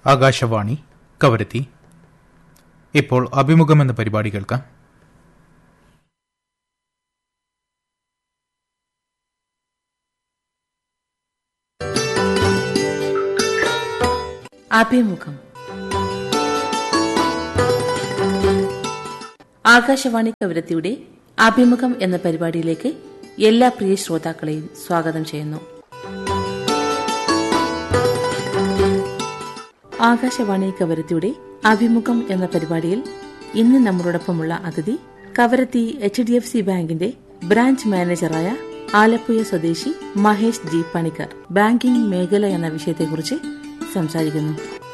ആകാശവാണി കവരത്തി ഇപ്പോൾ അഭിമുഖം എന്ന പരിപാടി കേൾക്കാം അഭിമുഖം ആകാശവാണി കവരത്തിയുടെ അഭിമുഖം എന്ന പരിപാടിയിലേക്ക് എല്ലാ പ്രിയ ശ്രോതാക്കളെയും സ്വാഗതം ചെയ്യുന്നു ആകാശവാണി കവരത്തിയുടെ അഭിമുഖം എന്ന പരിപാടിയിൽ ഇന്ന് നമ്മളോടൊപ്പമുള്ള അതിഥി Kavaratti H D F C ബാങ്കിന്റെ ബ്രാഞ്ച് മാനേജറായ ആലപ്പുഴ സ്വദേശി മഹേഷ് ജി പണിക്കർ ബാങ്കിംഗ് മേഖല എന്ന വിഷയത്തെക്കുറിച്ച് സംസാരിക്കുന്നു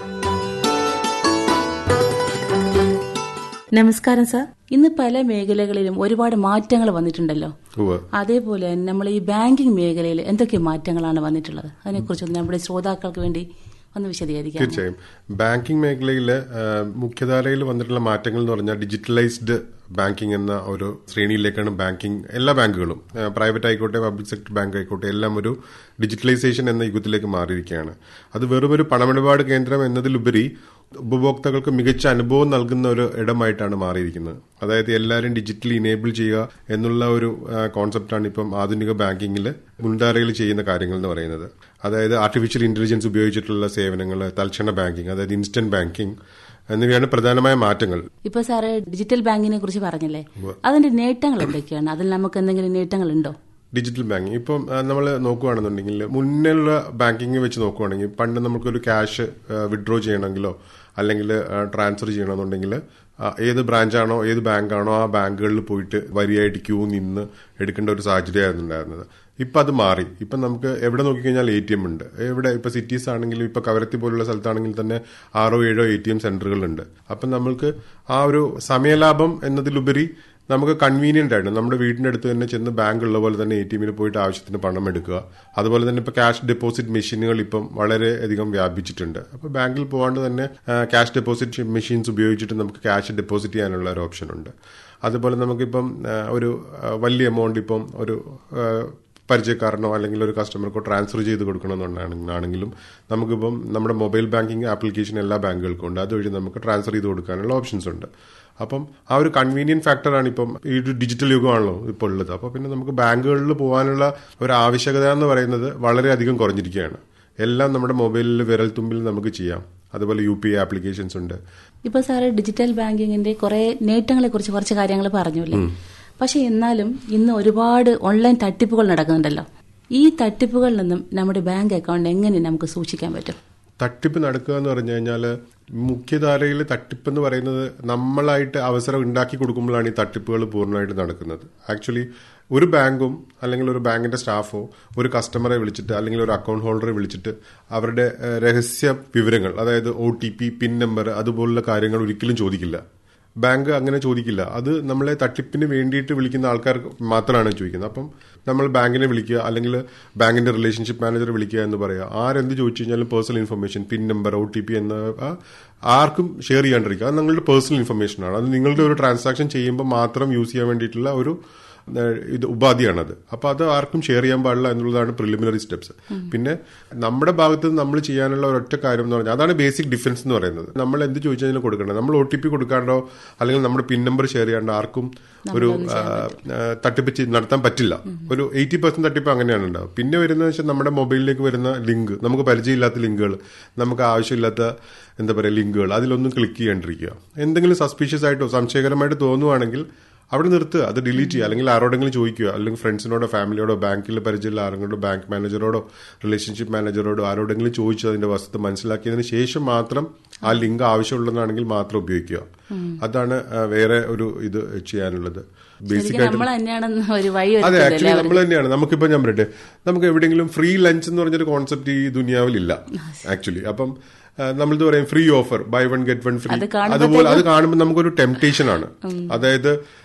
നമസ്കാരം സാർ ഇന്ന് പല മേഖലകളിലും ഒരുപാട് മാറ്റങ്ങൾ വന്നിട്ടുണ്ടല്ലോ ഉവ്വ്. അതേപോലെ തന്നെ നമ്മൾ ഈ ബാങ്കിംഗ് മേഖലയിൽ എന്തൊക്കെ മാറ്റങ്ങളാണ് വന്നിട്ടുള്ളത് അതിനെക്കുറിച്ച് നമ്മുടെ ശ്രോതാക്കൾക്ക് വേണ്ടി ഒന്ന് വിശദീകരിക്കാം തീർച്ചയായും ബാങ്കിംഗ് മേഖലയിൽ മുഖ്യധാരയിൽ വന്നിട്ടുള്ള മാറ്റങ്ങൾ എന്ന് പറഞ്ഞാൽ ഡിജിറ്റലൈസ്ഡ് ബാങ്കിംഗ് എന്ന ഒരു ശ്രേണിയിലേക്കാണ് ബാങ്കിംഗ് എല്ലാ ബാങ്കുകളും പ്രൈവറ്റ് ആയിക്കോട്ടെ പബ്ലിക് സെക്ടർ ബാങ്ക് ആയിക്കോട്ടെ എല്ലാം ഒരു ഡിജിറ്റലൈസേഷൻ എന്ന യുഗത്തിലേക്ക് മാറിയിരിക്കുകയാണ് അത് വെറും ഒരു പണമിടപാട് കേന്ദ്രം എന്നതിലുപരി ഉപഭോക്താക്കൾക്ക് മികച്ച അനുഭവം നൽകുന്ന ഒരു ഇടമായിട്ടാണ് മാറിയിരിക്കുന്നത് അതായത് എല്ലാവരും ഡിജിറ്റലി ഇനേബിൾ ചെയ്യുക എന്നുള്ള ഒരു കോൺസെപ്റ്റാണ് ഇപ്പം ആധുനിക ബാങ്കിങ്ങിൽ മുൻധാരയിൽ ചെയ്യുന്ന കാര്യങ്ങൾ എന്ന് പറയുന്നത് അതായത് ആർട്ടിഫിഷ്യൽ ഇന്റലിജൻസ് ഉപയോഗിച്ചിട്ടുള്ള സേവനങ്ങൾ തൽക്ഷണ ബാങ്കിങ് അതായത് ഇൻസ്റ്റന്റ് ബാങ്കിങ് എന്നിവയാണ് പ്രധാനമായ മാറ്റങ്ങൾ ഇപ്പൊ സാറ് ഡിജിറ്റൽ ബാങ്കിങ്ങിനെ കുറിച്ച് പറഞ്ഞില്ലേ അതിന്റെ നേട്ടങ്ങൾ എന്തൊക്കെയാണ് അതിൽ നമുക്ക് എന്തെങ്കിലും നേട്ടങ്ങൾ ഉണ്ടോ ഡിജിറ്റൽ ബാങ്കിങ് ഇപ്പം നമ്മൾ നോക്കുകയാണെന്നുണ്ടെങ്കിൽ മുന്നിലുള്ള ബാങ്കിങ് വെച്ച് നോക്കുകയാണെങ്കിൽ പണ്ട് നമുക്കൊരു ക്യാഷ് വിഡ്രോ ചെയ്യണമെങ്കിലോ അല്ലെങ്കിൽ ട്രാൻസ്ഫർ ചെയ്യണമെന്നുണ്ടെങ്കിൽ ആ, ഏത് ബ്രാഞ്ചാണോ ഏത് ബാങ്കാണോ ആ ബാങ്കുകളിൽ പോയിട്ട് വരിയായിട്ട് ക്യൂ നിന്ന് എടുക്കേണ്ട ഒരു സാഹചര്യമായിരുന്നു ഉണ്ടായിരുന്നത് ഇപ്പം അത് മാറി ഇപ്പം നമുക്ക് എവിടെ നോക്കിക്കഴിഞ്ഞാൽ എ ടി എം ഉണ്ട് എവിടെ ഇപ്പൊ സിറ്റീസ് ആണെങ്കിലും ഇപ്പൊ കവരത്തി പോലുള്ള സ്ഥലത്താണെങ്കിൽ തന്നെ ആറോ ഏഴോ എ ടി എം സെന്ററുകളുണ്ട് അപ്പം നമ്മൾക്ക് ആ ഒരു സമയലാഭം എന്നതിലുപരി നമുക്ക് കൺവീനിയന്റ് ആയിട്ട് നമ്മുടെ വീടിന്റെ അടുത്ത് തന്നെ ചെന്ന് ബാങ്ക് ഉള്ള പോലെ തന്നെ എ ടി എമ്മിൽ പോയിട്ട് ആവശ്യത്തിന് പണം എടുക്കുക അതുപോലെ തന്നെ ഇപ്പൊ ക്യാഷ് ഡെപ്പോസിറ്റ് മെഷീനുകൾ ഇപ്പം വളരെയധികം വ്യാപിച്ചിട്ടുണ്ട് അപ്പൊ ബാങ്കിൽ പോകാണ്ട് തന്നെ ക്യാഷ് ഡെപ്പോസിറ്റ് മെഷീൻസ് ഉപയോഗിച്ചിട്ട് നമുക്ക് ക്യാഷ് ഡെപ്പോസിറ്റ് ചെയ്യാനുള്ള ഒരു ഓപ്ഷൻ ഉണ്ട് അതുപോലെ നമുക്കിപ്പം ആ, ഒരു ആ, വലിയ എമൗണ്ട് ഇപ്പം ഒരു ആ, പരിചയക്കാരനോ അല്ലെങ്കിൽ ഒരു കസ്റ്റമർക്കോ ട്രാൻസ്ഫർ ചെയ്ത് കൊടുക്കണമെന്നുണ്ടാണെങ്കിലും നമുക്കിപ്പം നമ്മുടെ മൊബൈൽ ബാങ്കിങ് ആപ്ലിക്കേഷൻ എല്ലാ ബാങ്കുകൾക്കും ഉണ്ട് അതുവഴി നമുക്ക് ട്രാൻസ്ഫർ ചെയ്ത് കൊടുക്കാനുള്ള ഓപ്ഷൻസ് ഉണ്ട് അപ്പം ആ ഒരു കൺവീനിയന്റ് ഫാക്ടറാണ് ഇപ്പം ഈ ഒരു ഡിജിറ്റൽ യുഗമാണല്ലോ ഇപ്പോൾ ഉള്ളത് അപ്പോൾ പിന്നെ നമുക്ക് ബാങ്കുകളിൽ പോകാനുള്ള ഒരു ആവശ്യകത എന്ന് പറയുന്നത് വളരെയധികം കുറഞ്ഞിരിക്കുകയാണ് എല്ലാം നമ്മുടെ മൊബൈലിൽ വിരൽ തുമ്പിൽ നമുക്ക് ചെയ്യാം അതുപോലെ യു പി ഐ ആപ്ലിക്കേഷൻസ് ഉണ്ട് ഇപ്പൊ സാറ് ഡിജിറ്റൽ ബാങ്കിങ്ങിന്റെ കുറെ നേട്ടങ്ങളെ കുറിച്ച് കുറച്ച് കാര്യങ്ങൾ പറഞ്ഞല്ലേ പക്ഷെ എന്നാലും ഇന്ന് ഒരുപാട് ഓൺലൈൻ തട്ടിപ്പുകൾ നടക്കുന്നുണ്ടല്ലോ ഈ തട്ടിപ്പുകളിൽ നിന്നും നമ്മുടെ ബാങ്ക് അക്കൗണ്ട് എങ്ങനെ നമുക്ക് സൂക്ഷിക്കാൻ പറ്റും തട്ടിപ്പ് നടക്കുക എന്ന് പറഞ്ഞു കഴിഞ്ഞാൽ മുഖ്യധാരയിൽ തട്ടിപ്പ് എന്ന് പറയുന്നത് നമ്മളായിട്ട് അവസരം ഉണ്ടാക്കി കൊടുക്കുമ്പോഴാണ് ഈ തട്ടിപ്പുകൾ പൂർണ്ണമായിട്ട് നടക്കുന്നത് ആക്ച്വലി ഒരു ബാങ്കും അല്ലെങ്കിൽ ഒരു ബാങ്കിന്റെ സ്റ്റാഫോ ഒരു കസ്റ്റമറെ വിളിച്ചിട്ട് അല്ലെങ്കിൽ ഒരു അക്കൗണ്ട് ഹോൾഡറെ വിളിച്ചിട്ട് അവരുടെ ഏഹ്, രഹസ്യ വിവരങ്ങൾ അതായത് O T P PIN number അതുപോലുള്ള കാര്യങ്ങൾ ഒരിക്കലും ചോദിക്കില്ല ബാങ്ക് അങ്ങനെ ചോദിക്കില്ല അത് നമ്മളെ തട്ടിപ്പിന് വേണ്ടിയിട്ട് വിളിക്കുന്ന ആൾക്കാർ മാത്രമാണ് ചോദിക്കുന്നത് അപ്പം നമ്മൾ ബാങ്കിനെ വിളിക്കുക അല്ലെങ്കിൽ ബാങ്കിന്റെ റിലേഷൻഷിപ്പ് മാനേജറെ വിളിക്കുക എന്ന് പറയുക ആരെന്ത് ചോദിച്ചു കഴിഞ്ഞാലും personal information PIN number O T P എന്ന ആ, ആർക്കും ഷെയർ ചെയ്യാണ്ടിരിക്കുക അത് നിങ്ങളുടെ പേഴ്സണൽ ഇൻഫർമേഷൻ ആണ് അത് നിങ്ങളുടെ ഒരു ട്രാൻസാക്ഷൻ ചെയ്യുമ്പോൾ മാത്രം യൂസ് ചെയ്യാൻ വേണ്ടിയിട്ടുള്ള ഒരു ഏഹ്, ഇത് ഉപാധിയാണത് അപ്പൊ അത് ആർക്കും ഷെയർ ചെയ്യാൻ പാടില്ല എന്നുള്ളതാണ് പ്രിലിമിനറി സ്റ്റെപ്സ് പിന്നെ നമ്മുടെ ഭാഗത്ത് നിന്ന് നമ്മൾ ചെയ്യാനുള്ള ഒരൊറ്റ കാര്യം എന്ന് പറഞ്ഞാൽ അതാണ് ബേസിക് ഡിഫറൻസ് എന്ന് പറയുന്നത് നമ്മൾ എന്ത് ചോദിച്ചാൽ കൊടുക്കണം നമ്മൾ ഒ ടി പി കൊടുക്കാണ്ടോ അല്ലെങ്കിൽ നമ്മുടെ പിൻ നമ്പർ ഷെയർ ചെയ്യാണ്ടോ ആർക്കും ഒരു ആ, ആ, തട്ടിപ്പ് ചെയ്ത് നടത്താൻ പറ്റില്ല ഒരു എയ്റ്റി പെർസെന്റ് തട്ടിപ്പ് അങ്ങനെയാണ് ഉണ്ടാവും പിന്നെ വരുന്നത് വെച്ചാൽ നമ്മുടെ മൊബൈലിലേക്ക് വരുന്ന ലിങ്ക് നമുക്ക് പരിചയമില്ലാത്ത ലിങ്കുകൾ നമുക്ക് ആവശ്യമില്ലാത്ത എന്താ പറയുക ലിങ്കുകൾ അതിലൊന്നും ക്ലിക്ക് ചെയ്യാണ്ടിരിക്കുക എന്തെങ്കിലും സസ്പീഷ്യസ് ആയിട്ടോ സംശയകരമായിട്ട് തോന്നുവാണെങ്കിൽ അവിടെ നിർത്തുക അത് ഡിലീറ്റ് ചെയ്യുക അല്ലെങ്കിൽ ആരോടെങ്കിലും ചോദിക്കുക അല്ലെങ്കിൽ ഫ്രണ്ട്സിനോടോ ഫാമിലിയോടോ ബാങ്കിൽ പരിചയമുള്ള ആരെങ്കിലോ ബാങ്ക് മാനേജറോടോ റിലേഷൻഷിപ്പ് മാനേജറോടോ ആരോടെങ്കിലും ചോദിച്ചു അതിന്റെ വസ്തുത മനസ്സിലാക്കിയതിന് ശേഷം മാത്രം ആ ലിങ്ക് ആവശ്യമുള്ളതാണെങ്കിൽ മാത്രം ഉപയോഗിക്കുക അതാണ് ആ, വേറെ ഒരു ഇത് ചെയ്യാനുള്ളത് ബേസിക് ശരിക്കും ആയിട്ട് നമ്മൾ തന്നെയാണെന്ന് ഒരു വഴി അതെ ഒരുക്കുന്നില്ലേ ആക്ച്വലി അവർക്ക്? നമ്മൾ തന്നെയാണ് നമുക്കിപ്പോ ഞാൻ പറയട്ടെ നമുക്ക് എവിടെയെങ്കിലും ഫ്രീ ലഞ്ച് എന്ന് പറഞ്ഞൊരു കോൺസെപ്റ്റ് ഈ ദുനിയാവിലില്ല ആക്ച്വലി അപ്പം നമ്മളിത് പറയും free offer buy one get one free അത് കാണുമ്പോ അതുപോലെ അത് കാണുമ്പോൾ നമുക്കൊരു ടെംപ്ടേഷൻ ആണ് അതായത്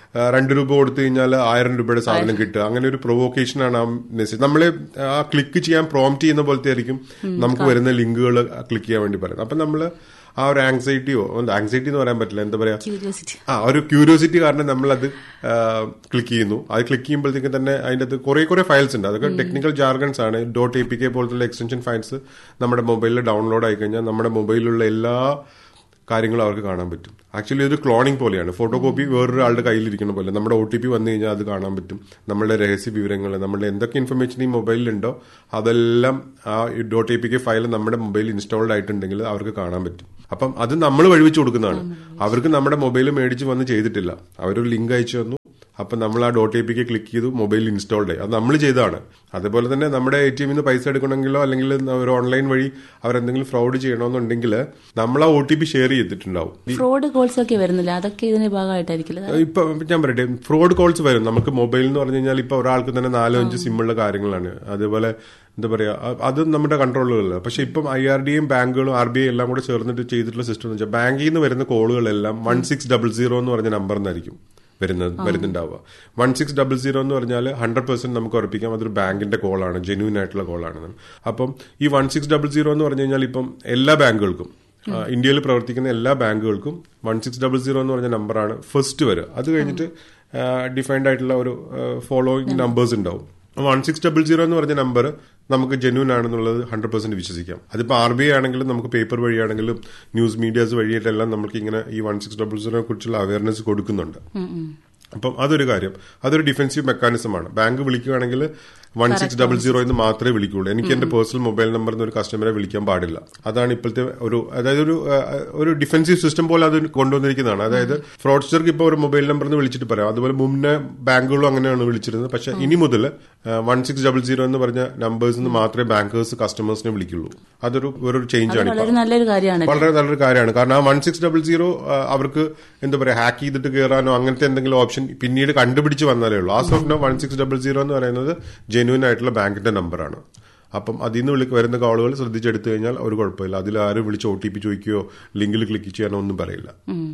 ആ, രണ്ട് രൂപ കൊടുത്തു കഴിഞ്ഞാൽ ആയിരം രൂപയുടെ സാധനം കിട്ടുക അങ്ങനെ ഒരു പ്രൊവോക്കേഷൻ ആണ് ആ മെസ്സേജ് നമ്മളെ ആ ക്ലിക്ക് ചെയ്യാൻ പ്രോംപ്റ്റ് ചെയ്യുന്ന പോലത്തെ ആയിരിക്കും നമുക്ക് വരുന്ന ലിങ്കുകൾ ക്ലിക്ക് ചെയ്യാൻ വേണ്ടി പറയുന്നത് അപ്പൊ നമ്മള് ആ ഒരു ആങ്സൈറ്റിയോ ആങ്സൈറ്റി എന്ന് പറയാൻ പറ്റില്ല എന്താ പറയാ ക്യൂരിയോസിറ്റി ആ ഒരു ക്യൂരിയോസിറ്റി കാരണം നമ്മൾ അത് ക്ലിക്ക് ചെയ്യുന്നു അത് ക്ലിക്ക് ചെയ്യുമ്പോഴത്തേക്കും തന്നെ അതിന്റെ അകത്ത് കുറെ കുറെ ഫയൽസ് ഉണ്ട് അതൊക്കെ ടെക്നിക്കൽ ജാർഗൻസ് ആണ് ഡോട്ട് എ പി കെ പോലത്തുള്ള എക്സ്റ്റൻഷൻ ഫയൽസ് നമ്മുടെ മൊബൈലിൽ ഡൗൺലോഡ് ആയി കഴിഞ്ഞാൽ നമ്മുടെ മൊബൈലിലുള്ള എല്ലാ കാര്യങ്ങളും അവർക്ക് കാണാൻ പറ്റും ആക്ച്വലി ഒരു ക്ലോണിംഗ് പോലെയാണ് ഫോട്ടോ കോപ്പി വേറൊരാളുടെ കയ്യിലിരിക്കുന്ന പോലെ നമ്മുടെ ഒ ടി പി വന്നു കഴിഞ്ഞാൽ അത് കാണാൻ പറ്റും നമ്മളുടെ രഹസ്യ വിവരങ്ങൾ നമ്മളുടെ എന്തൊക്കെ ഇൻഫർമേഷൻ ഈ മൊബൈലിലുണ്ടോ അതെല്ലാം ആ dot A P K file നമ്മുടെ മൊബൈലിൽ ഇൻസ്റ്റാൾഡ് ആയിട്ടുണ്ടെങ്കിൽ അവർക്ക് കാണാൻ പറ്റും അപ്പം അത് നമ്മൾ വഴിവെച്ച് കൊടുക്കുന്നതാണ് അവർക്ക് നമ്മുടെ മൊബൈൽ മേടിച്ച് വന്ന് ചെയ്തിട്ടില്ല അവരൊരു ലിങ്ക് അയച്ചു തന്നു അപ്പൊ നമ്മൾ ആ ഡോട്ട് എ പിക്ക് ക്ലിക്ക് ചെയ്തു മൊബൈൽ ഇൻസ്റ്റാൾഡ് ആയി അത് നമ്മൾ ചെയ്തതാണ് അതുപോലെ തന്നെ നമ്മുടെ എ ടി എമ്മിൽ നിന്ന് പൈസ എടുക്കണമെങ്കിലോ അല്ലെങ്കിൽ ഒരു ഓൺലൈൻ വഴി അവരെന്തെങ്കിലും ഫ്രോഡ് ചെയ്യണമെന്നുണ്ടെങ്കിൽ നമ്മൾ ആ ഒ ടി പി ഷെയർ ചെയ്തിട്ടുണ്ടാവും ഫ്രോഡ് കോൾസ് ഒക്കെ വരുന്നില്ല അതൊക്കെ ഇതിന്റെ ഭാഗമായിട്ടായിരിക്കില്ല ഇപ്പൊ ഞാൻ പറയട്ടെ ഫ്രോഡ് കോൾസ് വരും നമുക്ക് മൊബൈൽ എന്ന് പറഞ്ഞു കഴിഞ്ഞാൽ ഇപ്പൊ ഒരാൾക്ക് തന്നെ നാലോ അഞ്ച് സിമ്മുള്ള കാര്യങ്ങളാണ് അതേപോലെ എന്താ പറയാ അ- അത് നമ്മുടെ കൺട്രോളുകളില്ല പക്ഷെ ഇപ്പം ഐ ആർ ഡിയും ബാങ്കുകളും ആർ ബി ഐ എല്ലാം കൂടെ ചേർന്നിട്ട് ചെയ്തിട്ടുള്ള സിസ്റ്റം എന്ന് വെച്ചാൽ ബാങ്കിൽ നിന്ന് വരുന്ന കോളുകളെല്ലാം വൺ സിക്സ് ഡബിൾ സീറോ എന്ന് പറഞ്ഞ നമ്പർ നിന്നായിരിക്കും വരുന്നത് വരുന്നുണ്ടാവുക വൺ സിക്സ് ഡബിൾ സീറോ എന്ന് പറഞ്ഞാൽ ഹൺഡ്രഡ് പെർസെന്റ് നമുക്ക് ഉറപ്പിക്കാം അതൊരു ബാങ്കിന്റെ കോളാണ് ജെന്യൂൻ ആയിട്ടുള്ള കോളാണ് അപ്പം ഈ വൺ സിക്സ് ഡബിൾ സീറോ എന്ന് പറഞ്ഞു കഴിഞ്ഞാൽ ഇപ്പം എല്ലാ ബാങ്കുകൾക്കും ആ, ഇന്ത്യയിൽ പ്രവർത്തിക്കുന്ന എല്ലാ ബാങ്കുകൾക്കും വൺ സിക്സ് ഡബിൾ സീറോ എന്ന് പറഞ്ഞ നമ്പറാണ് ഫസ്റ്റ് വരിക അത് കഴിഞ്ഞിട്ട് ഡിഫൈൻഡ് ആയിട്ടുള്ള ഒരു ഫോളോയിങ് നമ്പേഴ്സ് ഉണ്ടാവും വൺ സിക്സ് ഡബിൾ സീറോ എന്ന് പറഞ്ഞ നമ്പർ നമുക്ക് ജെന്യൂൻ ആണെന്നുള്ളത് ഹൺഡ്രഡ് പെർസെന്റ് വിശ്വസിക്കാം അതിപ്പോൾ ആർ ബി ഐ ആണെങ്കിലും നമുക്ക് പേപ്പർ വഴിയാണെങ്കിലും ന്യൂസ് മീഡിയാസ് വഴിയായിട്ടെല്ലാം നമുക്ക് ഇങ്ങനെ ഈ വൺ സിക്സ് ഡബിൾ സീറോയെ കുറിച്ചുള്ള അവയർനെസ് കൊടുക്കുന്നുണ്ട് അപ്പം അതൊരു കാര്യം അതൊരു ഡിഫൻസീവ് മെക്കാനിസമാണ് ബാങ്ക് വിളിക്കുകയാണെങ്കിൽ വൺ സിക്സ് ഡബിൾ സീറോ എന്ന് മാത്രമേ വിളിക്കുകയുള്ളൂ എനിക്ക് എന്റെ പേഴ്സണൽ മൊബൈൽ നമ്പറിൽ നിന്ന് ഒരു കസ്റ്റമറെ വിളിക്കാൻ പാടില്ല അതാണ് ഇപ്പോഴത്തെ ഒരു അതായത് ഒരു ആ, ഒരു ഡിഫൻസീവ് സിസ്റ്റം പോലെ അത് കൊണ്ടുവന്നിരിക്കുന്നതാണ് അതായത് ഫ്രോഡ്സ്റ്റർക്ക് ഇപ്പോൾ ഒരു മൊബൈൽ നമ്പറിൽ നിന്ന് വിളിച്ചിട്ട് പറയാം അതുപോലെ മുന്നേ ബാങ്കുകളും അങ്ങനെയാണ് വിളിച്ചിരുന്നത് പക്ഷെ ഇനി മുതൽ വൺ സിക്സ് ഡബിൾ സീറോ എന്ന് പറഞ്ഞ നമ്പേഴ്സ് നിന്ന് മാത്രമേ ബാങ്കേഴ്സ് കസ്റ്റമേഴ്സിനെ വിളിക്കുള്ളൂ അതൊരു ഒരു ചേഞ്ച് ആണ് വളരെ നല്ലൊരു കാര്യമാണ് വളരെ നല്ലൊരു കാര്യമാണ് കാരണം ആ വൺ സിക്സ് ഡബിൾ സീറോ അവർക്ക് എന്താ പറയാ ഹാക്ക് ചെയ്തിട്ട് കയറാനോ അങ്ങനത്തെ എന്തെങ്കിലും ഓപ്ഷൻ പിന്നീട് കണ്ടുപിടിച്ച് വന്നാലേ ഉള്ളൂ as of no one six double zero എന്ന് പറയുന്നത് ജെന്യൂൻ ആയിട്ടുള്ള ബാങ്കിന്റെ നമ്പറാണ് അപ്പം അതിൽ നിന്ന് വിളി വരുന്ന കോളുകൾ ശ്രദ്ധിച്ചെടുത്തു കഴിഞ്ഞാൽ ഒരു കുഴപ്പമില്ല അതിൽ ആരും വിളിച്ച് ഒ ടി പി ചോദിക്കുകയോ ലിങ്കിൽ ക്ലിക്ക് ചെയ്യാനോ ഒന്നും പറയില്ല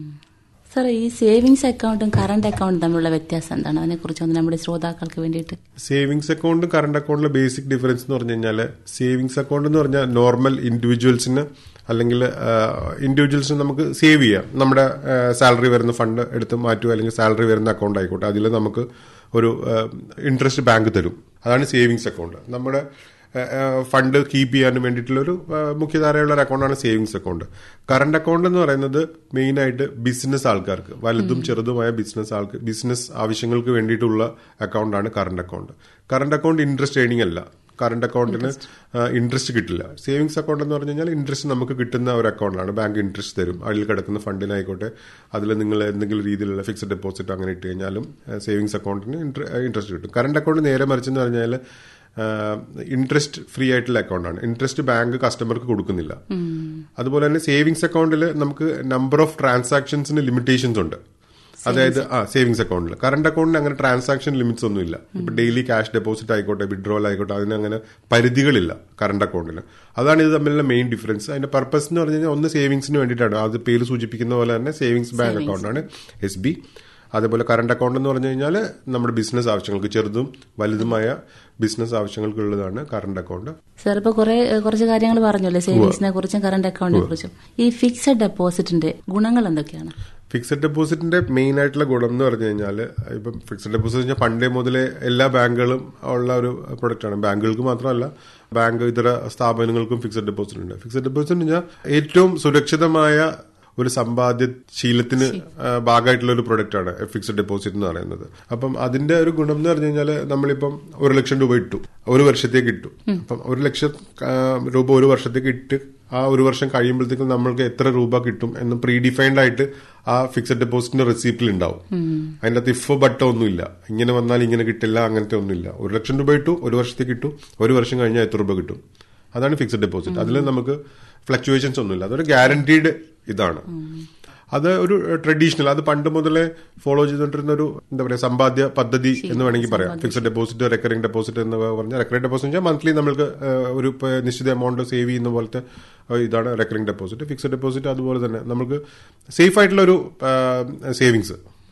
സാർ ഈ സേവിങ്സ് അക്കൗണ്ടും കറണ്ട് അക്കൗണ്ടും തമ്മിലുള്ള വ്യത്യാസം എന്താണ് അതിനെക്കുറിച്ച് ഒന്ന് നമ്മുടെ ശ്രോതാക്കൾക്ക് വേണ്ടിയിട്ട് സേവിങ്സ് അക്കൗണ്ടും കറണ്ട് അക്കൗണ്ടിലെ ബേസിക് ഡിഫറൻസ് എന്ന് പറഞ്ഞു കഴിഞ്ഞാൽ സേവിങ്സ് അക്കൗണ്ട് എന്ന് പറഞ്ഞാൽ നോർമൽ ഇൻഡിവിജ്വൽസിന് അല്ലെങ്കിൽ ഇൻഡിവിജ്വൽസിന് നമുക്ക് സേവ് ചെയ്യാം നമ്മുടെ സാലറി വരുന്ന ഫണ്ട് എടുത്ത് മാറ്റുക അല്ലെങ്കിൽ സാലറി വരുന്ന അക്കൗണ്ട് ആയിക്കോട്ടെ അതിൽ നമുക്ക് ഒരു ഇൻട്രസ്റ്റ് ബാങ്ക് തരും അതാണ് സേവിങ്സ് അക്കൗണ്ട് നമ്മുടെ ഫണ്ട് കീപ്പ് ചെയ്യാൻ വേണ്ടിയിട്ടുള്ള ഒരു മുഖ്യധാരയുള്ള ഒരു അക്കൗണ്ടാണ് സേവിങ്സ് അക്കൗണ്ട് കറണ്ട് അക്കൗണ്ട് എന്ന് പറയുന്നത് മെയിൻ ആയിട്ട് ബിസിനസ് ആൾക്കാർക്ക് വലുതും ചെറുതുമായ ബിസിനസ് ആൾക്ക് ബിസിനസ് ആവശ്യങ്ങൾക്ക് വേണ്ടിയിട്ടുള്ള അക്കൗണ്ടാണ് current account current account interest earning അല്ല കറണ്ട് അക്കൗണ്ടിന് ഇൻട്രസ്റ്റ് കിട്ടില്ല സേവിങ്സ് അക്കൗണ്ട് എന്ന് പറഞ്ഞു കഴിഞ്ഞാൽ ഇൻട്രസ്റ്റ് നമുക്ക് കിട്ടുന്ന ഒരു അക്കൗണ്ടാണ് ബാങ്ക് ഇൻട്രസ്റ്റ് തരും അതിൽ കിടക്കുന്ന ഫണ്ടിനായിക്കോട്ടെ അതിൽ നിങ്ങൾ എന്തെങ്കിലും രീതിയിലുള്ള ഫിക്സഡ് ഡെപ്പോസിറ്റ് അങ്ങനെ ഇട്ട് കഴിഞ്ഞാലും സേവിങ്സ് അക്കൗണ്ടിന് ഇൻട്രസ്റ്റ് കിട്ടും കറണ്ട് അക്കൗണ്ട് നേരെ മറിച്ചെന്ന് പറഞ്ഞാൽ ഇൻട്രസ്റ്റ് ഫ്രീ ആയിട്ടുള്ള അക്കൗണ്ടാണ് ഇൻട്രസ്റ്റ് ബാങ്ക് കസ്റ്റമർക്ക് കൊടുക്കുന്നില്ല അതുപോലെ തന്നെ സേവിങ്സ് അക്കൗണ്ടിൽ നമുക്ക് നമ്പർ ഓഫ് ട്രാൻസാക്ഷൻസിന് ലിമിറ്റേഷൻസ് ഉണ്ട് അതായത് ആ സേവിങ്സ് അക്കൗണ്ടിൽ കറണ്ട് അക്കൗണ്ടിന് അങ്ങനെ ട്രാൻസാക്ഷൻ ലിമിറ്റ്സ് ഒന്നും ഇല്ല ഇപ്പൊ ഡെയിലി ക്യാഷ് ഡെപ്പോസിറ്റ് ആയിക്കോട്ടെ വിഡ്രോവൽ ആയിക്കോട്ടെ അതിന് അങ്ങനെ പരിധികളില്ല കറണ്ട് അക്കൗണ്ടിന് അതാണ് ഇത് തമ്മിലുള്ള മെയിൻ ഡിഫറൻസ് അതിന്റെ പർപ്പസ് എന്ന് പറഞ്ഞു കഴിഞ്ഞാൽ ഒന്ന് സേവിങ്സിന് വേണ്ടിയിട്ടാണ് അത് പേര് സൂചിപ്പിക്കുന്ന പോലെ തന്നെ സേവിങ്സ് ബാങ്ക് അക്കൗണ്ടാണ് എസ് ബി അതേപോലെ കറണ്ട് അക്കൗണ്ട് എന്ന് പറഞ്ഞു കഴിഞ്ഞാൽ നമ്മുടെ ബിസിനസ് ആവശ്യങ്ങൾക്ക് ചെറുതും വലുതുമായ ബിസിനസ് ആവശ്യങ്ങൾക്കുള്ളതാണ് കറണ്ട് അക്കൗണ്ട് സാർ ഇപ്പൊ കുറെ കുറച്ച് കാര്യങ്ങൾ പറഞ്ഞല്ലോ സേവിങ്സിനെ കുറിച്ചും കറണ്ട് അക്കൗണ്ടിനെ കുറിച്ചും ഈ ഫിക്സഡ് ഡെപ്പോസിറ്റിന്റെ ഗുണങ്ങൾ എന്തൊക്കെയാണ് ഫിക്സഡ് ഡെപ്പോസിറ്റിന്റെ മെയിൻ ആയിട്ടുള്ള ഗുണം എന്ന് പറഞ്ഞു കഴിഞ്ഞാൽ ഇപ്പം ഫിക്സഡ് ഡെപ്പോസിറ്റ് വെച്ചാൽ പണ്ടേ മുതലേ എല്ലാ ബാങ്കുകളും ഉള്ള ഒരു പ്രൊഡക്റ്റാണ് ബാങ്കുകൾക്ക് മാത്രമല്ല ബാങ്ക് ഇതര സ്ഥാപനങ്ങൾക്കും ഫിക്സഡ് ഡെപ്പോസിറ്റ് ഉണ്ട് ഫിക്സഡ് ഡെപ്പോസിറ്റ് എന്ന് വെച്ചാൽ ഏറ്റവും സുരക്ഷിതമായ ഒരു സമ്പാദ്യ ശീലത്തിന് ഭാഗമായിട്ടുള്ള ഒരു പ്രൊഡക്റ്റ് ആണ് ഫിക്സഡ് ഡെപ്പോസിറ്റ് എന്ന് പറയുന്നത് അപ്പം അതിന്റെ ഒരു ഗുണം എന്ന് പറഞ്ഞു കഴിഞ്ഞാൽ നമ്മളിപ്പം ഒരു ലക്ഷം രൂപ ഇട്ടു ഒരു വർഷത്തേക്ക് ഇട്ടു അപ്പം ഒരു ലക്ഷം രൂപ ഒരു വർഷത്തേക്ക് ഇട്ട് ആ ഒരു വർഷം കഴിയുമ്പോഴത്തേക്കും നമ്മൾക്ക് എത്ര രൂപ കിട്ടും എന്ന് പ്രീ ഡിഫൈൻഡ് ആയിട്ട് ആ ഫിക്സഡ് ഡെപ്പോസിറ്റിന്റെ റെസിപ്റ്റിൽ ഉണ്ടാവും അതിന്റെ അകത്ത് ഇഫ് ബട്ടോ ഒന്നുമില്ല ഇങ്ങനെ വന്നാൽ ഇങ്ങനെ കിട്ടില്ല അങ്ങനത്തെ ഒന്നുമില്ല ഒരു ലക്ഷം രൂപ ഇട്ടു ഒരു വർഷത്തേക്ക് ഇട്ടു ഒരു വർഷം കഴിഞ്ഞാൽ എത്ര രൂപ കിട്ടും അതാണ് ഫിക്സഡ് ഡെപ്പോസിറ്റ് അതിൽ നമുക്ക് ഫ്ലക്ച്വേഷൻസ് ഒന്നുമില്ല അതൊരു ഗ്യാരണ്ടീഡ് ഇതാണ് അത് ഒരു ട്രഡീഷണൽ അത് പണ്ട് മുതലേ ഫോളോ ചെയ്തുകൊണ്ടിരുന്ന ഒരു എന്താ പറയുക സമ്പാദ്യ പദ്ധതി എന്ന് വേണമെങ്കിൽ പറയാം ഫിക്സഡ് ഡെപ്പോസിറ്റ് റെക്കറിംഗ് ഡെപ്പോസിറ്റ് എന്ന് പറഞ്ഞാൽ റെക്കറിംഗ് ഡെപ്പോസിറ്റ് വെച്ചാൽ മന്ത്ലി നമ്മൾക്ക് ഒരു നിശ്ചിത എമൗണ്ട് സേവ് ചെയ്യുന്ന പോലത്തെ ഇതാണ് റെക്കറിംഗ് ഡെപ്പോസിറ്റ് ഫിക്സഡ് ഡെപ്പോസിറ്റ് അതുപോലെ തന്നെ നമുക്ക് സേഫ് ആയിട്ടുള്ള ഒരു സേവിങ്സ്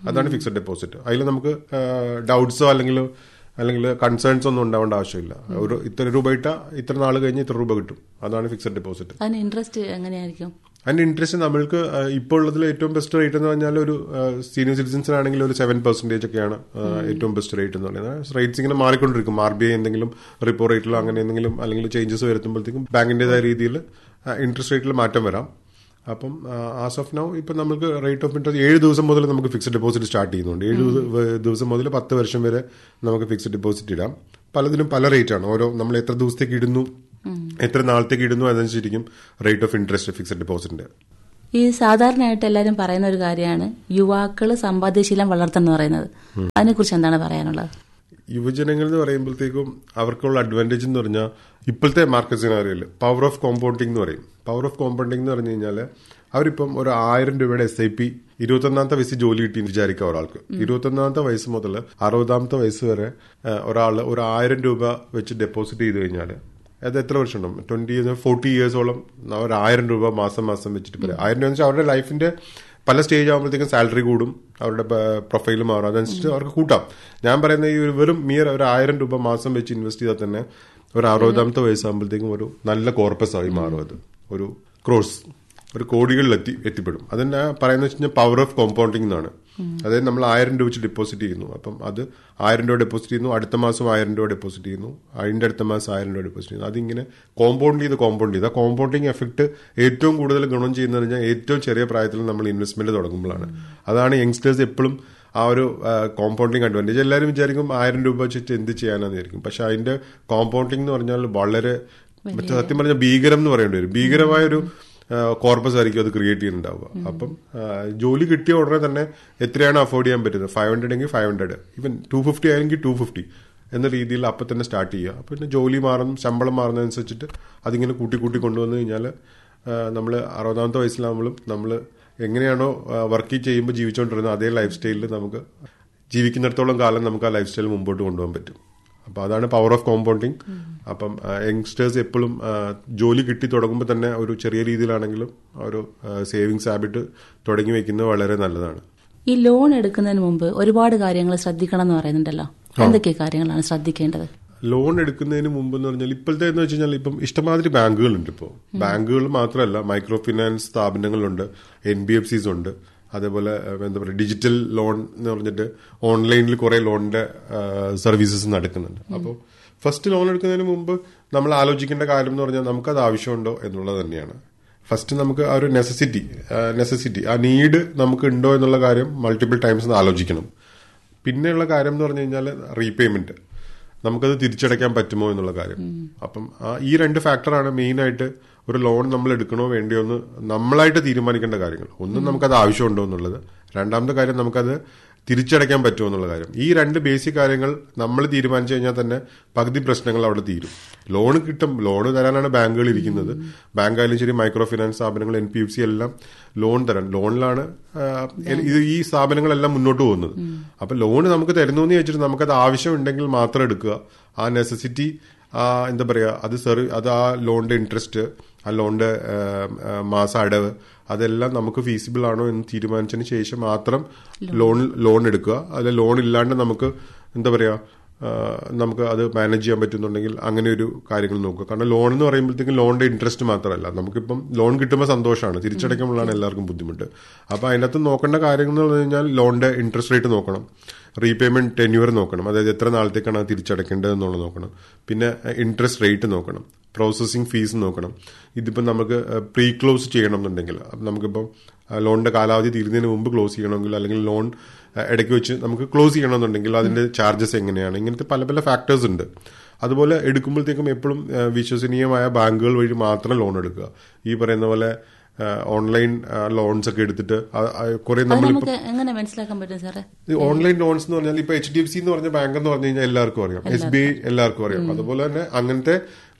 അതാണ് ഫിക്സഡ് ഡെപ്പോസിറ്റ് അതിൽ നമുക്ക് ഡൗട്ട്സോ അല്ലെങ്കിൽ അല്ലെങ്കിൽ കൺസേൺസ് ഒന്നും ഉണ്ടാവേണ്ട ആവശ്യമില്ല ഒരു ഇത്ര രൂപ ഇട്ടാൽ ഇത്ര നാൾ കഴിഞ്ഞ് ഇത്ര രൂപ കിട്ടും അതാണ് ഫിക്സഡ് ഡെപ്പോസിറ്റ് അതിന് ഇൻട്രസ്റ്റ് എങ്ങനെയായിരിക്കും അതിന്റെ ഇൻട്രസ്റ്റ് നമ്മൾക്ക് ആ, ഇപ്പോൾ ഉള്ളതിൽ ഏറ്റവും ബെസ്റ്റ് റേറ്റ് എന്ന് പറഞ്ഞാൽ ഒരു സീനിയർ സിറ്റിസൺസിനാണെങ്കിൽ ഒരു സെവൻ പെർസെന്റേജ് ഒക്കെയാണ് ആ, ഏറ്റവും ബെസ്റ്റ് റേറ്റ് എന്ന് പറയുന്നത് റേറ്റ്സ് ഇങ്ങനെ മാറിക്കൊണ്ടിരിക്കും ആർ ബി ഐ എന്തെങ്കിലും റിപ്പോ റേറ്റിലോ അങ്ങനെ എന്തെങ്കിലും അല്ലെങ്കിൽ ചേഞ്ചസ് വരുത്തുമ്പോഴത്തേക്കും ബാങ്കിന്റേതായ രീതിയിൽ ഇൻട്രസ്റ്റ് റേറ്റിൽ മാറ്റം വരാം അപ്പം ആസ് ഓഫ് നൗ ഇപ്പം നമുക്ക് റേറ്റ് ഓഫ് ഇൻട്രസ്റ്റ് ഏഴ് ദിവസം മുതൽ നമുക്ക് ഫിക്സഡ് ഡെപ്പോസിറ്റ് സ്റ്റാർട്ട് ചെയ്യുന്നുണ്ട് ഏഴ് ദിവ- വ- ദിവസം മുതൽ പത്ത് വർഷം വരെ നമുക്ക് ഫിക്സഡ് ഡെപ്പോസിറ്റ് ഇടാം പലതിനും പല റേറ്റ് ആണ് ഓരോ നമ്മൾ എത്ര ദിവസത്തേക്ക് ഇടുന്നു എത്ര നാളത്തേക്ക് ഇടുന്നു അതനുസരിച്ചിരിക്കും റേറ്റ് ഓഫ് ഇൻട്രസ്റ്റ് ഫിക്സഡ് ഡെപ്പോസിറ്റിന്റെ ഈ സാധാരണയായിട്ട് എല്ലാവരും പറയുന്ന ഒരു കാര്യമാണ് യുവാക്കള് സമ്പാദ്യശീലം വളർത്തണം എന്ന് പറയുന്നത് അതിനെക്കുറിച്ച് എന്താണ് പറയാനുള്ളത് യുവജനങ്ങൾ എന്ന് പറയുമ്പോഴത്തേക്കും അവർക്കുള്ള അഡ്വാൻറ്റേജ് എന്ന് പറഞ്ഞാൽ ഇപ്പോഴത്തെ മാർക്കറ്റ് സിനാറിയിൽ പവർ ഓഫ് കോമ്പൗണ്ടിങ് എന്ന് പറയും പവർ ഓഫ് കോമ്പൗണ്ടിങ് എന്ന് പറഞ്ഞു കഴിഞ്ഞാൽ അവരിപ്പം ഒരു ആയിരം രൂപയുടെ എസ് ഐ പി ഇരുപത്തൊന്നാമത്തെ വയസ്സ് ജോലി കിട്ടി എന്ന് വിചാരിക്കുക ഒരാൾക്ക് ഇരുപത്തൊന്നാമത്തെ വയസ്സ് മുതൽ അറുപതാമത്തെ വയസ്സ് വരെ ഒരാൾ ഒരു ആയിരം രൂപ വെച്ച് ഡെപ്പോസിറ്റ് ചെയ്ത് കഴിഞ്ഞാൽ അത് എത്ര വർഷം ഉണ്ടാവും ട്വന്റി ഫോർട്ടി ഇയേഴ്സോളം ഒരു ആയിരം രൂപ മാസം മാസം വെച്ചിട്ട് പറയാം ആയിരം രൂപ എന്ന് വെച്ചാൽ അവരുടെ ലൈഫിന്റെ പല സ്റ്റേജ് ആകുമ്പോഴത്തേക്കും സാലറി കൂടും അവരുടെ പ്രൊഫൈൽ മാറും അതനുസരിച്ച് അവർക്ക് കൂട്ടാം ഞാൻ പറയുന്ന ഈ ഒരു വെറും മിയർ ഒരു ആയിരം രൂപ മാസം വെച്ച് ഇൻവെസ്റ്റ് ചെയ്താൽ തന്നെ ഒരു അറുപതാമത്തെ വയസ്സാകുമ്പോഴത്തേക്കും ഒരു നല്ല കോർപ്പസ് ആയി മാറും അത് ഒരു ക്രോസ് ഒരു കോടികളിൽ എത്തി എത്തിപ്പെടും അതിനെ പറയുന്നത് വെച്ച് കഴിഞ്ഞാൽ പവർ ഓഫ് കോമ്പൗണ്ടിങ് എന്നാണ് അതായത് നമ്മൾ ആയിരം രൂപ വെച്ച് ഡെപ്പോസിറ്റ് ചെയ്യുന്നു അപ്പം അത് ആയിരം രൂപ ഡെപ്പോസിറ്റ് ചെയ്യുന്നു അടുത്ത മാസം ആയിരം രൂപ ഡെപ്പോസിറ്റ് ചെയ്യുന്നു അതിന്റെ അടുത്ത മാസം ആയിരം രൂപ ഡെപ്പോസിറ്റ് ചെയ്യുന്നു അതിങ്ങനെ കോമ്പൗണ്ട് ചെയ്ത് കോമ്പൗണ്ട് ചെയ്ത് ആ കോമ്പൗണ്ടിങ് എഫക്ട് ഏറ്റവും കൂടുതൽ ഗുണം ചെയ്യുന്നത് പറഞ്ഞാൽ ഏറ്റവും ചെറിയ പ്രായത്തിൽ നമ്മൾ ഇൻവെസ്റ്റ്മെന്റ് തുടങ്ങുമ്പോഴാണ് അതാണ് യങ്സ്റ്റേഴ്സ് എപ്പോഴും ആ ഒരു കോമ്പൗണ്ടിങ് അഡ്വാൻറ്റേജ് എല്ലാവരും വിചാരിക്കും ആയിരം രൂപ വെച്ചിട്ട് എന്ത് ചെയ്യാനാന്ന് വിചാരിക്കും പക്ഷെ അതിന്റെ കോമ്പൗണ്ടിങ് എന്ന് പറഞ്ഞാൽ വളരെ മറ്റേ സത്യം പറഞ്ഞാൽ ഭീകരം എന്ന് പറയേണ്ടി വരും ഭീകരമായ ഒരു കോർപ്പസ് ആയിരിക്കും അത് ക്രിയേറ്റ് ചെയ്യുന്നുണ്ടാവുക അപ്പം ആ, ജോലി കിട്ടിയ ഉടനെ തന്നെ എത്രയാണ് അഫോർഡ് ചെയ്യാൻ പറ്റുന്നത് ഫൈവ് ഹൺഡ്രഡ് എങ്കിൽ five hundred even two fifty ആയെങ്കിൽ ടു ഫിഫ്റ്റി എന്ന രീതിയിൽ അപ്പം തന്നെ സ്റ്റാർട്ട് ചെയ്യുക അപ്പം പിന്നെ ജോലി മാറും ശമ്പളം മാറുന്നതനുസരിച്ചിട്ട് അതിങ്ങനെ കൂട്ടി കൂട്ടി കൊണ്ടുവന്നു കഴിഞ്ഞാൽ നമ്മൾ അറുപതാമത്തെ വയസ്സിലാകുമ്പോഴും നമ്മൾ എങ്ങനെയാണോ വർക്ക് ചെയ്യുമ്പോൾ ജീവിച്ചുകൊണ്ടിരുന്നത് അതേ ലൈഫ് സ്റ്റൈലിൽ നമുക്ക് ജീവിക്കുന്നിടത്തോളം കാലം നമുക്ക് ആ ലൈഫ് സ്റ്റൈൽ മുമ്പോട്ട് കൊണ്ടുപോകാൻ പറ്റും അപ്പൊ അതാണ് പവർ ഓഫ് കോമ്പൗണ്ടിങ് അപ്പം യങ്സ്റ്റേഴ്സ് എപ്പോഴും ജോലി കിട്ടി തുടങ്ങുമ്പോൾ തന്നെ ഒരു ചെറിയ രീതിയിലാണെങ്കിലും ആ ഒരു സേവിങ്സ് ഹാബിറ്റ് തുടങ്ങി വെക്കുന്നത് വളരെ നല്ലതാണ് ഈ ലോൺ എടുക്കുന്നതിന് മുമ്പ് ഒരുപാട് കാര്യങ്ങൾ ശ്രദ്ധിക്കണം എന്ന് പറയുന്നുണ്ടല്ലോ എന്തൊക്കെ കാര്യങ്ങളാണ് ശ്രദ്ധിക്കേണ്ടത് ലോൺ എടുക്കുന്നതിന് മുമ്പ് എന്ന് പറഞ്ഞാൽ ഇപ്പോഴത്തെ എന്ന് വെച്ച് കഴിഞ്ഞാൽ ഇപ്പം ഇഷ്ടമാതിരി ബാങ്കുകളുണ്ട് ഇപ്പോൾ ബാങ്കുകൾ മാത്രമല്ല മൈക്രോ ഫിനാൻസ് സ്ഥാപനങ്ങളുണ്ട് എൻ ബി എഫ് സിസ് ഉണ്ട് അതേപോലെ ഏഹ്, എന്താ പറയുക ഡിജിറ്റൽ ലോൺ എന്ന് പറഞ്ഞിട്ട് ഓൺലൈനിൽ കുറെ ലോണിന്റെ സർവീസസ് നടക്കുന്നുണ്ട് അപ്പോൾ ഫസ്റ്റ് ലോൺ എടുക്കുന്നതിന് മുമ്പ് നമ്മൾ ആലോചിക്കേണ്ട കാര്യം എന്ന് പറഞ്ഞാൽ നമുക്കത് ആവശ്യമുണ്ടോ എന്നുള്ളത് തന്നെയാണ് ഫസ്റ്റ് നമുക്ക് ആ ഒരു നെസസിറ്റി നെസസിറ്റി ആ നീഡ് നമുക്ക് ഉണ്ടോ എന്നുള്ള കാര്യം മൾട്ടിപ്പിൾ ടൈംസ് ആലോചിക്കണം പിന്നെയുള്ള കാര്യം എന്ന് പറഞ്ഞു കഴിഞ്ഞാൽ റീപേയ്മെന്റ് നമുക്കത് തിരിച്ചടയ്ക്കാൻ പറ്റുമോ എന്നുള്ള കാര്യം അപ്പം ആ ഈ രണ്ട് ഫാക്ടറാണ് മെയിൻ ആയിട്ട് ഒരു ലോൺ നമ്മൾ എടുക്കണോ വേണ്ടിയോ എന്ന് നമ്മളായിട്ട് തീരുമാനിക്കേണ്ട കാര്യങ്ങൾ ഒന്നും നമുക്കത് ആവശ്യമുണ്ടോ എന്നുള്ളത് രണ്ടാമത്തെ കാര്യം നമുക്കത് തിരിച്ചടയ്ക്കാൻ പറ്റുമോ എന്നുള്ള കാര്യം ഈ രണ്ട് ബേസിക് കാര്യങ്ങൾ നമ്മൾ തീരുമാനിച്ചു കഴിഞ്ഞാൽ തന്നെ പകുതി പ്രശ്നങ്ങൾ അവിടെ തീരും ലോൺ കിട്ടും ലോൺ തരാനാണ് ബാങ്കുകൾ ഇരിക്കുന്നത് ബാങ്ക് ആയാലും ശരി മൈക്രോ ഫിനാൻസ് സ്ഥാപനങ്ങൾ എൻ പി എഫ് സി എല്ലാം ലോൺ തരാൻ ലോണിലാണ് ആ, ഇത് ഈ സ്ഥാപനങ്ങളെല്ലാം മുന്നോട്ട് പോകുന്നത് അപ്പൊ ലോൺ നമുക്ക് തരുന്നു എന്ന് ചോദിച്ചിട്ട് നമുക്കത് ആവശ്യമുണ്ടെങ്കിൽ മാത്രം എടുക്കുക ആ നെസസിറ്റി ആ എന്താ പറയാ അത് സെർവ് അത് ആ ലോണിന്റെ ഇൻട്രസ്റ്റ് ആ ലോണിന്റെ ആ, ആ, മാസ അടവ് അതെല്ലാം നമുക്ക് ഫീസിബിൾ ആണോ എന്ന് തീരുമാനിച്ചതിന് ശേഷം മാത്രം ലോൺ ലോൺ എടുക്കുക അതിൽ ലോൺ ഇല്ലാണ്ട് നമുക്ക് എന്താ പറയാ ആ, നമുക്ക് അത് മാനേജ് ചെയ്യാൻ പറ്റുന്നുണ്ടെങ്കിൽ അങ്ങനെ ഒരു കാര്യങ്ങൾ നോക്കുക കാരണം ലോൺ എന്ന് പറയുമ്പോഴത്തേക്കും ലോണിന്റെ ഇൻട്രസ്റ്റ് മാത്രമല്ല നമുക്കിപ്പം ലോൺ കിട്ടുമ്പോൾ സന്തോഷമാണ് തിരിച്ചടയ്ക്കുമ്പോഴാണ് എല്ലാവർക്കും ബുദ്ധിമുട്ട് അപ്പൊ അതിനകത്ത് നോക്കേണ്ട കാര്യങ്ങൾ എന്ന് പറഞ്ഞു കഴിഞ്ഞാൽ ലോണിന്റെ ഇൻട്രസ്റ്റ് റേറ്റ് നോക്കണം റീപേയ്മെന്റ് ടെന്യൂർ നോക്കണം അതായത് എത്ര നാളത്തേക്കാണ് അത് തിരിച്ചടയ്ക്കേണ്ടത് എന്നുള്ളത് നോക്കണം പിന്നെ ഇൻട്രസ്റ്റ് റേറ്റ് നോക്കണം പ്രോസസ്സിംഗ് ഫീസ് നോക്കണം ഇതിപ്പം നമുക്ക് പ്രീ ക്ലോസ് ചെയ്യണം എന്നുണ്ടെങ്കിൽ അപ്പം നമുക്കിപ്പം ആ, ലോണിന്റെ കാലാവധി തീരുന്നതിന് മുമ്പ് ക്ലോസ് ചെയ്യണമെങ്കിൽ അല്ലെങ്കിൽ ലോൺ ആ, ഇടയ്ക്ക് വെച്ച് നമുക്ക് ക്ലോസ് ചെയ്യണമെന്നുണ്ടെങ്കിൽ അതിന്റെ ചാർജസ് എങ്ങനെയാണ് ഇങ്ങനത്തെ പല പല ഫാക്ടേഴ്സ് ഉണ്ട് അതുപോലെ എടുക്കുമ്പോഴത്തേക്കും എപ്പോഴും ആ, വിശ്വസനീയമായ ബാങ്കുകൾ വഴി മാത്രം ലോൺ എടുക്കുക ഈ പറയുന്ന പോലെ ആ, ഓൺലൈൻ ആ, ലോൺസ് ഒക്കെ എടുത്തിട്ട് ആ- ആ, കുറെ അത് നമ്മളിപ്പോ നമുക്ക് എങ്ങനെ മനസ്സിലാക്കാൻ പറ്റും സാറേ ഈ ഓൺലൈൻ ലോൺസ് എന്ന് പറഞ്ഞാൽ ഇപ്പൊ എച്ച് ഡി എഫ് സി എന്ന് പറഞ്ഞ ബാങ്ക് എന്ന് പറഞ്ഞു കഴിഞ്ഞാൽ എല്ലാവർക്കും അറിയാം എസ് ബി ഐ എല്ലാവർക്കും അറിയാം അതുപോലെ തന്നെ അങ്ങനത്തെ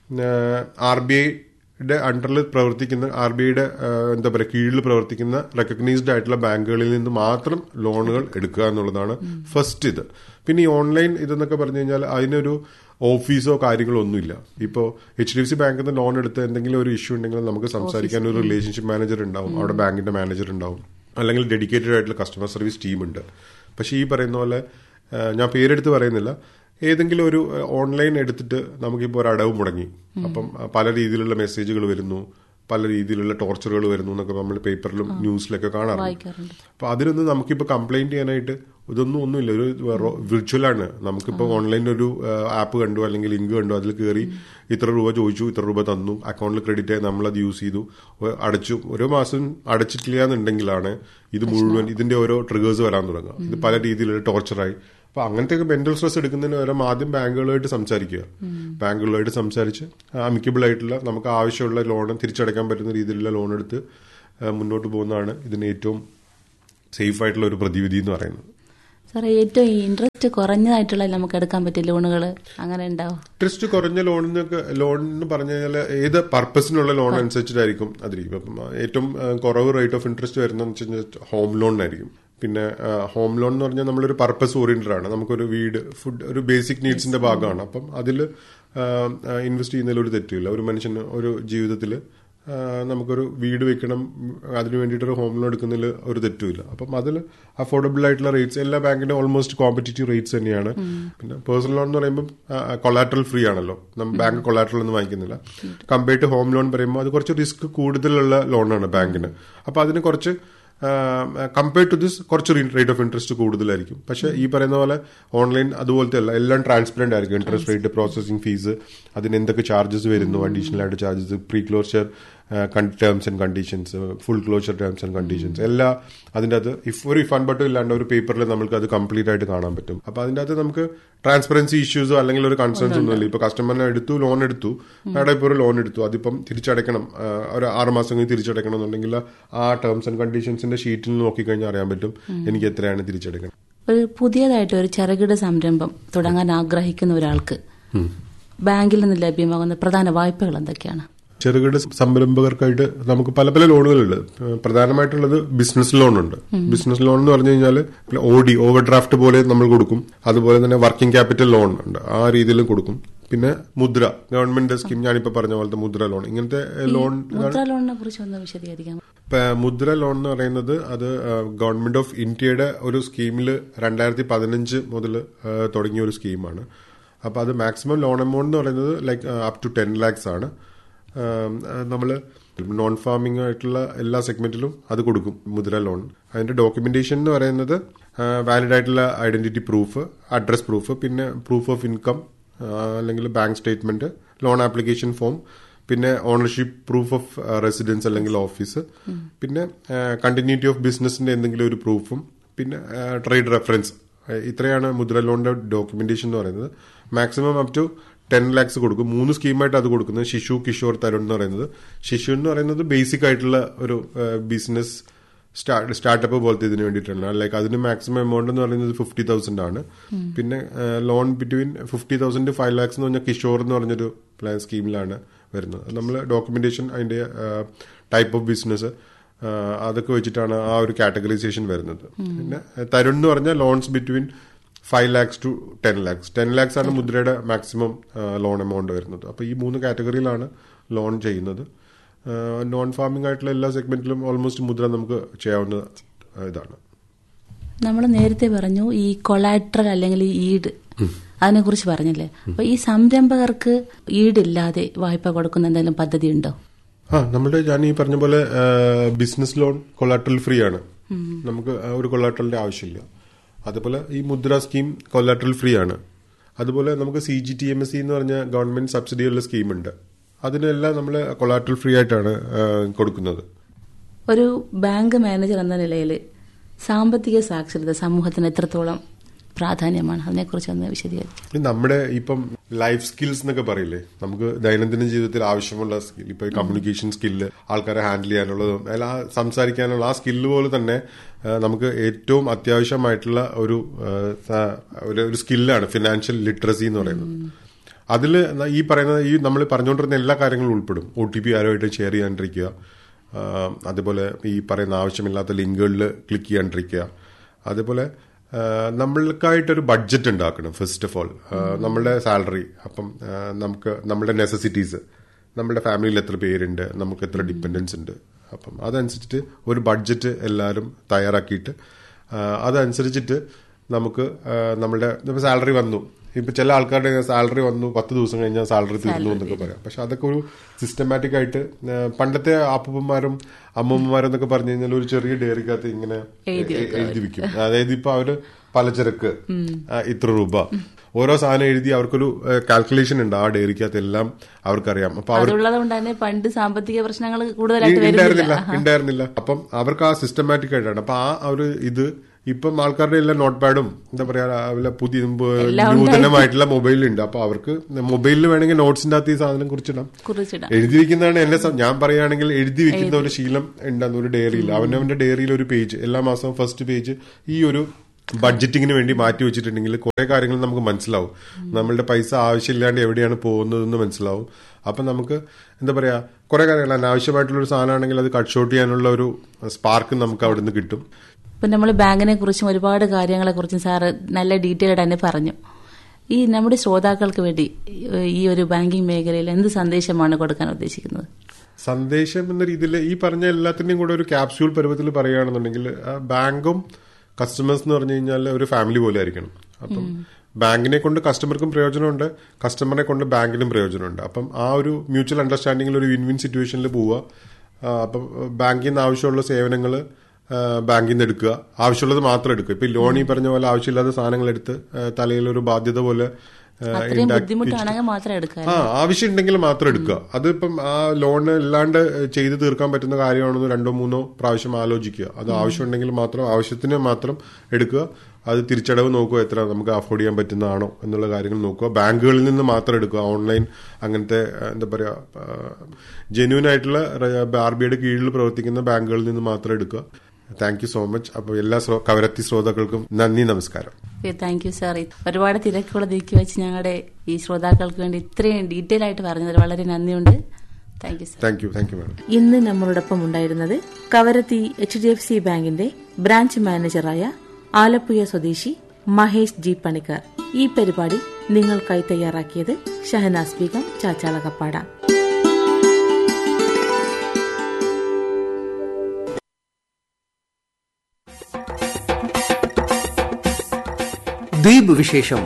ആർ ബി ഐയുടെ അണ്ടറിൽ പ്രവർത്തിക്കുന്ന ആർ ബി ഐയുടെ എന്താ പറയുക കീഴിൽ പ്രവർത്തിക്കുന്ന റെക്കഗ്നൈസ്ഡ് ആയിട്ടുള്ള ബാങ്കുകളിൽ നിന്ന് മാത്രം ലോണുകൾ എടുക്കുക എന്നുള്ളതാണ് ഫസ്റ്റ് ഇത് പിന്നെ ഈ ഓൺലൈൻ ഇതെന്നൊക്കെ പറഞ്ഞു കഴിഞ്ഞാൽ അതിനൊരു ഓഫീസോ കാര്യങ്ങളോ ഒന്നുമില്ല ഇപ്പോൾ എച്ച് ഡി എഫ് സി ബാങ്കിൽ നിന്ന് ലോൺ എടുത്ത് എന്തെങ്കിലും ഒരു ഇഷ്യൂ ഉണ്ടെങ്കിൽ നമുക്ക് സംസാരിക്കാൻ ഒരു റിലേഷൻഷിപ്പ് മാനേജർ ഉണ്ടാവും അവിടെ ബാങ്കിന്റെ മാനേജർ ഉണ്ടാവും അല്ലെങ്കിൽ ഡെഡിക്കേറ്റഡ് ആയിട്ടുള്ള കസ്റ്റമർ സർവീസ് ടീമുണ്ട് പക്ഷേ ഈ പറയുന്ന പോലെ ആ, ഞാൻ പേരെടുത്ത് പറയുന്നില്ല ഏതെങ്കിലും ഒരു ഓൺലൈൻ എടുത്തിട്ട് നമുക്കിപ്പോൾ ഒരു അടവ് മുടങ്ങി അപ്പം ആ, പല രീതിയിലുള്ള മെസ്സേജുകൾ വരുന്നു പല രീതിയിലുള്ള ടോർച്ചറുകൾ വരുന്നു എന്നൊക്കെ നമ്മൾ പേപ്പറിലും ന്യൂസിലൊക്കെ കാണാറുണ്ട് വായിക്കാറുണ്ട് അപ്പൊ അതിനൊന്നും നമുക്കിപ്പോ കംപ്ലൈന്റ് ചെയ്യാനായിട്ട് ഇതൊന്നും ഒന്നുമില്ല ഒരു വിർച്വൽ ആണ് നമുക്കിപ്പോ ഓൺലൈനിൽ ഒരു ആപ്പ് കണ്ടു അല്ലെങ്കിൽ ലിങ്ക് കണ്ടു അതിൽ കയറി ഇത്ര രൂപ ചോദിച്ചു ഇത്ര രൂപ തന്നു അക്കൗണ്ടിൽ ക്രെഡിറ്റ് ആയി നമ്മളത് യൂസ് ചെയ്തു ഒ- അടച്ചു ഓരോ മാസം അടച്ചിട്ടില്ല എന്നുണ്ടെങ്കിലാണ് ഇത് മുഴുവൻ ഇതിന്റെ ഓരോ ട്രിഗേഴ്സ് വരാൻ തുടങ്ങുക ഇത് പല രീതിയിലുള്ള ടോർച്ചറായി അപ്പൊ അങ്ങനത്തെ മെന്റൽ സ്ട്രെസ് എടുക്കുന്നതിന് പകരം ആദ്യം ബാങ്കുകളുമായിട്ട് സംസാരിക്കുക ബാങ്കുകളുമായിട്ട് സംസാരിച്ച് അമിക്കബിൾ ആയിട്ടുള്ള നമുക്ക് ആവശ്യമുള്ള ലോൺ തിരിച്ചടയ്ക്കാൻ പറ്റുന്ന രീതിയിലുള്ള ലോൺ എടുത്ത് ആ, മുന്നോട്ട് പോകുന്നതാണ് ഇതിന് ഏറ്റവും സേഫ് ആയിട്ടുള്ള ഒരു പ്രതിവിധി എന്ന് പറയുന്നത് സാറേ ഏറ്റവും ഇൻട്രസ്റ്റ് കുറഞ്ഞതായിട്ടുള്ള നമുക്ക് എടുക്കാൻ പറ്റിയ ലോണുകൾ അങ്ങനെ ഉണ്ടാവും ഇൻട്രസ്റ്റ് കുറഞ്ഞ ലോണിനൊക്കെ ലോൺ എന്ന് പറഞ്ഞു കഴിഞ്ഞാൽ ഏത് പർപ്പസിനുള്ള ലോൺ അനുസരിച്ചിട്ടായിരിക്കും അതിരിക്കും അപ്പം ഏറ്റവും ആ, കുറവ് റേറ്റ് ഓഫ് ഇൻട്രസ്റ്റ് വരുന്നതെന്ന് വെച്ച് കഴിഞ്ഞാൽ ഹോം ലോണിനായിരിക്കും പിന്നെ ഹോം ലോൺ എന്ന് പറഞ്ഞാൽ നമ്മളൊരു പർപ്പസ് ഓറിയന്റഡ് ആണ് നമുക്കൊരു വീട് ഫുഡ് ഒരു ബേസിക് നീഡ്സിന്റെ ഭാഗമാണ് അപ്പം അതിൽ ഇൻവെസ്റ്റ് ചെയ്യുന്നതിൽ ഒരു തെറ്റില്ല ഒരു മനുഷ്യന് ഒരു ജീവിതത്തിൽ നമുക്കൊരു വീട് വെക്കണം അതിന് വേണ്ടിയിട്ടൊരു ഹോം ലോൺ എടുക്കുന്നതിൽ ഒരു തെറ്റുമില്ല അപ്പം അതിൽ അഫോർഡബിൾ ആയിട്ടുള്ള റേറ്റ്സ് എല്ലാ ബാങ്കിന്റെ ഓൾമോസ്റ്റ് കോമ്പറ്റീറ്റീവ് റേറ്റ്സ് തന്നെയാണ് പിന്നെ പേഴ്സണൽ ലോൺ എന്ന് പറയുമ്പോൾ കൊളാട്രൽ ഫ്രീ ആണല്ലോ നമ്മൾ ബാങ്ക് കൊളാട്രൽ ഒന്നും വാങ്ങിക്കുന്നില്ല കമ്പയർഡ് ടു ഹോം ലോൺ പറയുമ്പോൾ അത് കുറച്ച് റിസ്ക് കൂടുതലുള്ള ലോണാണ് ബാങ്കിന് അപ്പോൾ അതിന് കുറച്ച് കമ്പയർഡ് ടു ദിസ് കുറച്ച് റേറ്റ് ഓഫ് ഇൻട്രസ്റ്റ് കൂടുതലായിരിക്കും പക്ഷെ ഈ പറയുന്ന പോലെ ഓൺലൈൻ അതുപോലത്തെ അല്ല എല്ലാം ട്രാൻസ്പെറന്റ് ആയിരിക്കും ഇൻട്രസ്റ്റ് റേറ്റ് പ്രോസസിംഗ് ഫീസ് അതിന് എന്തൊക്കെ ചാർജസ് വരുന്നു അഡീഷണൽ ആയിട്ട് charges pre closure terms and conditions full closure terms and conditions എല്ലാ അതിൻ്റെ അകത്ത് ഇഫ് ഒരു ഇഫ് ആൻഡ് ബട്ടൺ ഇല്ലാണ്ട് ഒരു പേപ്പറിൽ നമുക്ക് അത് കംപ്ലീറ്റ് ആയിട്ട് കാണാൻ പറ്റും അപ്പൊ അതിൻ്റെ അകത്ത് നമുക്ക് ട്രാൻസ്പെറൻസി ഇഷ്യൂസോ അല്ലെങ്കിൽ ഒരു കൺസേൺസ് ഒന്നുമില്ല ഇപ്പൊ കസ്റ്റമറിനെ എടുത്തു ലോൺ എടുത്തു മാഡം ഇപ്പോൾ ഒരു ലോൺ എടുത്തു അതിപ്പം തിരിച്ചടയ്ക്കണം ആ, ഒരു ആറ് മാസം കഴിഞ്ഞ് തിരിച്ചടയ്ക്കണം എന്നുണ്ടെങ്കിൽ ആ ടേംസ് ആൻഡ് കണ്ടീഷൻസിന്റെ ഷീറ്റിൽ നോക്കിക്കഴിഞ്ഞാൽ അറിയാൻ പറ്റും എനിക്ക് എത്രയാണ് തിരിച്ചടയ്ക്കണം ഒരു പുതിയതായിട്ട് ഒരു ചെറുകിട സംരംഭം തുടങ്ങാൻ ആഗ്രഹിക്കുന്ന ഒരാൾക്ക് ബാങ്കിൽ നിന്ന് ലഭ്യമാകുന്ന പ്രധാന വായ്പകൾ എന്തൊക്കെയാണ് ചെറുകിട സംരംഭകർക്കായിട്ട് നമുക്ക് പല പല ലോണുകളുണ്ട് ഏഹ് പ്രധാനമായിട്ടുള്ളത് ബിസിനസ് ലോൺ ഉണ്ട് ബിസിനസ് ലോൺ എന്ന് പറഞ്ഞു കഴിഞ്ഞാൽ ഓഡി ഓവർ ഡ്രാഫ്റ്റ് പോലെ നമ്മൾ കൊടുക്കും അതുപോലെ തന്നെ വർക്കിംഗ് ക്യാപിറ്റൽ ലോൺ ഉണ്ട് ആ രീതിയിലും കൊടുക്കും പിന്നെ മുദ്ര ഗവൺമെന്റ് സ്കീം ഞാനിപ്പോ പറഞ്ഞ പോലത്തെ മുദ്ര ലോൺ ഇങ്ങനത്തെ ലോൺ മുദ്രാ ലോണിനെ കുറിച്ച് ഒന്ന് വിശദീകരിക്കാം ഇപ്പൊ മുദ്ര ലോൺ എന്ന് പറയുന്നത് അത് ഗവൺമെന്റ് ഓഫ് ഇന്ത്യയുടെ ഒരു സ്കീമിൽ രണ്ടായിരത്തി പതിനഞ്ച് മുതൽ തുടങ്ങിയ ഒരു സ്കീമാണ് അപ്പൊ അത് മാക്സിമം ലോൺ എമൗണ്ട് എന്ന് പറയുന്നത് like up to ten lakhs ആണ് നമ്മൾ നോൺ ഫാമിംഗ് ആയിട്ടുള്ള എല്ലാ സെഗ്മെന്റിലും അത് കൊടുക്കും മുദ്ര ലോൺ അതിന്റെ ഡോക്യുമെന്റേഷൻ എന്ന് പറയുന്നത് വാലിഡ് ആയിട്ടുള്ള ഐഡന്റിറ്റി പ്രൂഫ് അഡ്രസ് പ്രൂഫ് പിന്നെ പ്രൂഫ് ഓഫ് ഇൻകം അല്ലെങ്കിൽ bank statement loan application form പിന്നെ ഓണർഷിപ്പ് പ്രൂഫ് ഓഫ് റെസിഡൻസ് അല്ലെങ്കിൽ ഓഫീസ് പിന്നെ കണ്ടിന്യൂറ്റി ഓഫ് ബിസിനസിന്റെ എന്തെങ്കിലും ഒരു പ്രൂഫും പിന്നെ ട്രേഡ് റെഫറൻസ് ഇത്രയാണ് മുദ്ര ലോണിന്റെ ഡോക്യുമെന്റേഷൻ എന്ന് പറയുന്നത് maximum up to ten lakhs കൊടുക്കും മൂന്ന് സ്കീമായിട്ട് അത് കൊടുക്കുന്നത് ശിശു കിഷോർ തരുൺ എന്ന് പറയുന്നത് ശിശു എന്ന് പറയുന്നത് ബേസിക് ആയിട്ടുള്ള ഒരു ബിസിനസ് സ്റ്റാർട്ടപ്പ് പോലത്തെ ഇതിന് വേണ്ടിയിട്ടാണ് ലൈക്ക് അതിന് മാക്സിമം എമൗണ്ട് എന്ന് പറയുന്നത് ഫിഫ്റ്റി തൗസൻഡ് ആണ് പിന്നെ loan between fifty thousand five lakhs എന്ന് പറഞ്ഞാൽ കിഷോർ എന്ന് പറഞ്ഞൊരു പ്ലാൻ സ്കീമിലാണ് വരുന്നത് നമ്മൾ ഡോക്യുമെന്റേഷൻ അതിന്റെ ടൈപ്പ് ഓഫ് ബിസിനസ് അതൊക്കെ വെച്ചിട്ടാണ് ആ ഒരു കാറ്റഗറൈസേഷൻ വരുന്നത് പിന്നെ തരുൺ എന്ന് പറഞ്ഞാൽ loans between five lakhs to ten lakhs ten lakhs ആണ് മുദ്രയുടെ മാക്സിമം ലോൺ എമൗണ്ട് വരുന്നത് അപ്പോൾ ഈ മൂന്ന് കാറ്റഗറിയിലാണ് ലോൺ ചെയ്യുന്നത് നോൺ ഫാമിംഗ് ആയിട്ടുള്ള എല്ലാ സെഗ്മെന്റിലും ഓൾമോസ്റ്റ് മുദ്ര നമുക്ക് ചെയ്യാവുന്ന ഇതാണ് നമ്മൾ നേരത്തെ പറഞ്ഞു ഈ കൊളാട്രൽ അല്ലെങ്കിൽ ഈ ഈഡ് അതിനെ കുറിച്ച് പറഞ്ഞല്ലേ അപ്പൊ ഈ സംരംഭകർക്ക് ഈടില്ലാതെ വായ്പ കൊടുക്കുന്ന എന്തെങ്കിലും പദ്ധതി ഉണ്ടോ ആ നമ്മുടെ ഞാൻ ഈ പറഞ്ഞ പോലെ ബിസിനസ് ലോൺ കൊളാട്രൽ ഫ്രീ ആണ് നമുക്ക് ഒരു കൊളാട്രലിന്റെ ആവശ്യമില്ല അതുപോലെ ഈ മുദ്ര സ്കീം കൊലാട്രൽ ഫ്രീ ആണ് അതുപോലെ നമുക്ക് C G T M S C എന്ന് പറഞ്ഞ ഗവൺമെന്റ് സബ്സിഡിയുള്ള സ്കീമുണ്ട് അതിനെല്ലാം നമ്മൾ കൊലാട്രൽ ഫ്രീ ആയിട്ടാണ് കൊടുക്കുന്നത് ഒരു ബാങ്ക് മാനേജർ എന്ന നിലയിൽ സാമ്പത്തിക സാക്ഷരത സമൂഹത്തിന് എത്രത്തോളം പ്രാധാന്യമാണ് അതിനെക്കുറിച്ച് ഒന്ന് വിശദീകരിക്കും നമ്മുടെ ഇപ്പം ലൈഫ് സ്കിൽസ് എന്നൊക്കെ പറയില്ലേ നമുക്ക് ദൈനംദിന ജീവിതത്തിൽ ആവശ്യമുള്ള സ്കിൽ ഇപ്പൊ കമ്മ്യൂണിക്കേഷൻ സ്കില്ല് ആൾക്കാരെ ഹാൻഡിൽ ചെയ്യാനുള്ളതും അല്ല സംസാരിക്കാനുള്ള ആ സ്കില്ല് പോലെ തന്നെ നമുക്ക് ഏറ്റവും അത്യാവശ്യമായിട്ടുള്ള ഒരു ഒരു സ്കില്ലാണ് ഫിനാൻഷ്യൽ ലിറ്ററസി എന്ന് പറയുന്നത് അതിൽ ഈ പറയുന്ന ഈ നമ്മൾ പറഞ്ഞുകൊണ്ടിരുന്ന എല്ലാ കാര്യങ്ങളും ഉൾപ്പെടും ഒ ടി പി ആരുമായിട്ട് ഷെയർ ചെയ്യാണ്ടിരിക്കുക അതുപോലെ ഈ പറയുന്ന ആവശ്യമില്ലാത്ത ലിങ്കുകളിൽ ക്ലിക്ക് ചെയ്യാണ്ടിരിക്കുക അതുപോലെ നമ്മൾക്കായിട്ടൊരു ബഡ്ജറ്റ് ഉണ്ടാക്കണം ഫസ്റ്റ് ഓഫ് ഓൾ നമ്മളുടെ സാലറി അപ്പം നമുക്ക് നമ്മുടെ നെസസിറ്റീസ് നമ്മുടെ ഫാമിലിയിൽ എത്ര പേരുണ്ട് നമുക്ക് എത്ര ഡിപ്പെൻഡൻസ് ഉണ്ട് അപ്പം അതനുസരിച്ചിട്ട് ഒരു ബഡ്ജറ്റ് എല്ലാവരും തയ്യാറാക്കിയിട്ട് ആ, അതനുസരിച്ചിട്ട് നമുക്ക് ആ, നമ്മളുടെ ഇപ്പൊ സാലറി വന്നു ഇപ്പൊ ചില ആൾക്കാരുടെ സാലറി വന്നു പത്ത് ദിവസം കഴിഞ്ഞാൽ സാലറി തീർന്നു എന്നൊക്കെ പറയാം പക്ഷെ അതൊക്കെ ഒരു സിസ്റ്റമാറ്റിക് ആയിട്ട് ആ, പണ്ടത്തെ അപ്പൂപ്പന്മാരും അമ്മൂമ്മമാരും എന്നൊക്കെ പറഞ്ഞു കഴിഞ്ഞാൽ ഒരു ചെറിയ ഡയറിക്കകത്ത് ഇങ്ങനെ എ- എഴുതി വെക്കും അതായത് ഇപ്പൊ അവര് പലചരക്ക് ആ, ഇത്ര രൂപ ഓരോ സാധനം എഴുതി അവർക്കൊരു കാൽക്കുലേഷൻ ഉണ്ട് ആ ഡയറിക്കകത്ത് എല്ലാം അവർക്കറിയാം അപ്പൊ അവർ അതുള്ളത് കൊണ്ട് തന്നെ പണ്ട് സാമ്പത്തിക പ്രശ്നങ്ങൾ കൂടുതലായിട്ട് ഉണ്ടായിരുന്നില്ല വരുന്നില്ല ഉണ്ടായിരുന്നില്ല അപ്പം അവർക്ക് ആ സിസ്റ്റമാറ്റിക് ആയിട്ടാണ് അപ്പൊ ആ ഒരു ഇത് ഇപ്പം ആൾക്കാരുടെ എല്ലാം നോട്ട് പാഡും എന്താ പറയാ രാവിലെ പുതിയ നൂതനമായിട്ടുള്ള മൊബൈലുണ്ട് അപ്പൊ അവർക്ക് മൊബൈലിൽ വേണമെങ്കിൽ നോട്ട്സിന്റെ അകത്ത് ഈ സാധനം കുറിച്ചിടാം കുറിച്ചിടാം എഴുതി വെക്കുന്നതാണ് എന്നെ സം- ഞാൻ പറയുകയാണെങ്കിൽ എഴുതി വെക്കുന്ന ഒരു ശീലം ഉണ്ടാകുന്ന ഒരു ഡയറിയിൽ അവനവന്റെ ഡയറിയിൽ ഒരു പേജ് എല്ലാ മാസവും ഫസ്റ്റ് പേജ് ഈ ഒരു ബഡ്ജറ്റിങ്ങിന് വേണ്ടി മാറ്റി വെച്ചിട്ടുണ്ടെങ്കിൽ കുറെ കാര്യങ്ങൾ നമുക്ക് മനസ്സിലാവും നമ്മളുടെ പൈസ ആവശ്യമില്ലാണ്ട് എവിടെയാണ് പോകുന്നതെന്ന് മനസ്സിലാവും അപ്പൊ നമുക്ക് എന്താ പറയാ കുറെ കാര്യങ്ങൾ അനാവശ്യമായിട്ടുള്ള ഒരു സാധനമാണെങ്കിൽ അത് കട്ട് ഷോട്ട് ചെയ്യാനുള്ള ഒരു സ്പാർക്ക് നമുക്ക് അവിടെ നിന്ന് കിട്ടും ഇപ്പൊ നമ്മൾ ബാങ്കിനെ കുറിച്ചും ഒരുപാട് കാര്യങ്ങളെ കുറിച്ചും സാറ് നല്ല ഡീറ്റെയിൽഡ് തന്നെ പറഞ്ഞു ഈ നമ്മുടെ ശ്രോതാക്കൾക്ക് വേണ്ടി ഈ ഒരു ബാങ്കിങ് മേഖലയിൽ എന്ത് സന്ദേശമാണ് കൊടുക്കാൻ ഉദ്ദേശിക്കുന്നത് സന്ദേശം എന്ന രീതിയിൽ ഈ പറഞ്ഞ എല്ലാത്തിന്റെയും കൂടെ ഒരു ക്യാപ്സ്യൂൾ പരുവത്തിൽ പറയുകയാണെന്നുണ്ടെങ്കിൽ ആ, ബാങ്കും കസ്റ്റമേഴ്സ് എന്ന് പറഞ്ഞു കഴിഞ്ഞാൽ ഒരു ഫാമിലി പോലെ ആയിരിക്കണം അപ്പം ബാങ്കിനെ കൊണ്ട് കസ്റ്റമർക്കും പ്രയോജനമുണ്ട് കസ്റ്റമറിനെ കൊണ്ട് ബാങ്കിനും പ്രയോജനമുണ്ട് അപ്പം ആ ഒരു മ്യൂച്വൽ അണ്ടർസ്റ്റാൻഡിങ്ങിൽ ഒരു വിൻ വിൻ സിറ്റുവേഷനിൽ പോവുക ആ, അപ്പം ബാങ്കിൽ നിന്ന് ആവശ്യമുള്ള സേവനങ്ങൾ ബാങ്കിൽ നിന്ന് എടുക്കുക ആവശ്യമുള്ളത് മാത്രം എടുക്കുക ഇപ്പൊ ലോൺ ഈ പറഞ്ഞ പോലെ ആവശ്യമില്ലാത്ത സാധനങ്ങൾ എടുത്ത് ആ, തലയിൽ ഒരു ബാധ്യത പോലെ ആ, അത്രയും ഉണ്ടാക്കി ബുദ്ധിമുട്ടാണെങ്കിൽ മാത്രം എടുക്കാൻ ആ ആവശ്യമുണ്ടെങ്കിൽ മാത്രം എടുക്കുക അതിപ്പം ആ ലോൺ ഇല്ലാണ്ട് ചെയ്ത് തീർക്കാൻ പറ്റുന്ന കാര്യമാണെന്ന് രണ്ടോ മൂന്നോ പ്രാവശ്യം ആലോചിക്കുക അത് ആവശ്യമുണ്ടെങ്കിൽ മാത്രം ആവശ്യത്തിന് മാത്രം എടുക്കുക അത് തിരിച്ചടവ് നോക്കുക എത്ര നമുക്ക് അഫോർഡ് ചെയ്യാൻ പറ്റുന്നതാണോ എന്നുള്ള കാര്യങ്ങൾ നോക്കുക ബാങ്കുകളിൽ നിന്ന് മാത്രം എടുക്കുക ഓൺലൈൻ അങ്ങനത്തെ ആ, എന്താ പറയാ ജെന്യൂൻ ആയിട്ടുള്ള ആർ ബി ഐയുടെ കീഴിൽ പ്രവർത്തിക്കുന്ന ബാങ്കുകളിൽ നിന്ന് മാത്രം എടുക്കുക താങ്ക് യു സോ മച്ച് അപ്പോൾ എല്ലാ ശ്രോ- കവരത്തി ശ്രോതാക്കൾക്കും നന്ദി നമസ്കാരം താങ്ക് യു സാർ ഒരുപാട് തിരക്കുകൾ നീക്കി വെച്ച് ഞങ്ങളുടെ ഈ ശ്രോതാക്കൾക്ക് വേണ്ടി ഇത്രയും ഡീറ്റെയിൽ ആയിട്ട് പറഞ്ഞതിൽ വളരെ നന്ദിയുണ്ട് thank you sir thank you thank you madam ഇന്ന് നമ്മളോടൊപ്പം ഉണ്ടായിരുന്നത് Kavaratti H D F C ബാങ്കിന്റെ ബ്രാഞ്ച് മാനേജറായ ആലപ്പുഴ സ്വദേശി മഹേഷ് ജി പണിക്കർ ഈ പരിപാടി നിങ്ങൾക്കായി തയ്യാറാക്കിയത് ഷഹനാസ് ബീഗം ചാച്ചാളകപ്പാട ദ്വീപ് വിശേഷം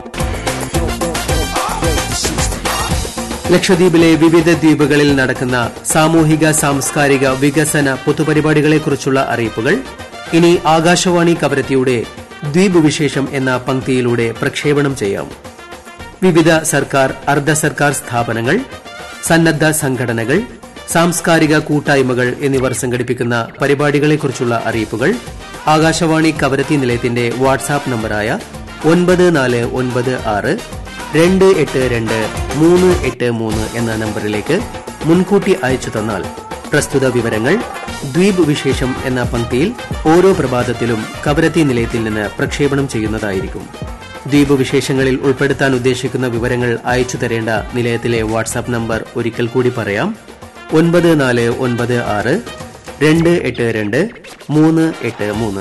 ലക്ഷദ്വീപിലെ വിവിധ ദ്വീപുകളിൽ നടക്കുന്ന സാമൂഹിക സാംസ്കാരിക വികസന പൊതുപരിപാടികളെക്കുറിച്ചുള്ള അറിയിപ്പുകൾ ഇനി ആകാശവാണി കവരത്തിയുടെ ദ്വീപ് വിശേഷം എന്ന പങ്ക്തിയിലൂടെ പ്രക്ഷേപണം ചെയ്യാം വിവിധ സർക്കാർ അർദ്ധ സർക്കാർ സ്ഥാപനങ്ങൾ സന്നദ്ധ സംഘടനകൾ സാംസ്കാരിക കൂട്ടായ്മകൾ എന്നിവർ സംഘടിപ്പിക്കുന്ന പരിപാടികളെക്കുറിച്ചുള്ള അറിയിപ്പുകൾ ആകാശവാണി കവരത്തി നിലയത്തിന്റെ വാട്സാപ്പ് നമ്പറായ ഒൻപത് നാല് ഒൻപത് ആറ് രണ്ട് എട്ട് രണ്ട് മൂന്ന് എട്ട് മൂന്ന് എന്ന നമ്പറിലേക്ക് മുൻകൂട്ടി അയച്ചു തന്നാൽ പ്രസ്തുത വിവരങ്ങൾ ദ്വീപ് വിശേഷം എന്ന പങ്ക്തിയിൽ ഓരോ പ്രഭാതത്തിലും കവരത്തി നിലയത്തിൽ നിന്ന് പ്രക്ഷേപണം ചെയ്യുന്നതായിരിക്കും ദ്വീപ് വിശേഷങ്ങളിൽ ഉൾപ്പെടുത്താൻ ഉദ്ദേശിക്കുന്ന വിവരങ്ങൾ അയച്ചു തരേണ്ട നിലയത്തിലെ വാട്സാപ്പ് നമ്പർ ഒരിക്കൽ കൂടി പറയാം ഒൻപത് നാല് ഒൻപത് ആറ് രണ്ട് എട്ട് രണ്ട് മൂന്ന് എട്ട് മൂന്ന്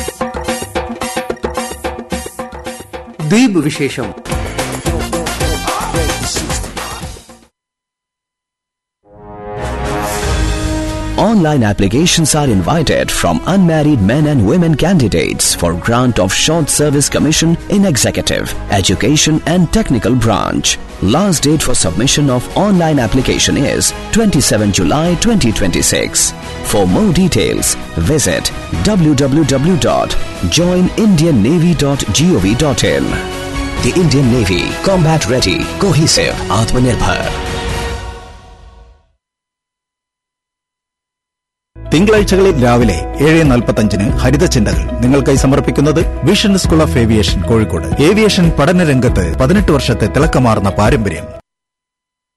ദ്വീപ് വിശേഷം Online applications are invited from unmarried men and women candidates for grant of short service commission in executive, education and technical branch. Last date for submission of online application is 27 July 2026. For more details, visit www.joinindiannavy.gov.in. The Indian Navy, combat ready, cohesive, Atmanirbhar. തിങ്കളാഴ്ചകളിൽ രാവിലെ ഏഴ് നാൽപ്പത്തഞ്ചിന് ഹരിത ചിന്തകൾ നിങ്ങൾക്കായി സമർപ്പിക്കുന്നത് vision school of aviation Kozhikode aviation പഠന രംഗത്ത് പതിനെട്ട് വർഷത്തെ തിളക്കമാർന്ന പാരമ്പര്യം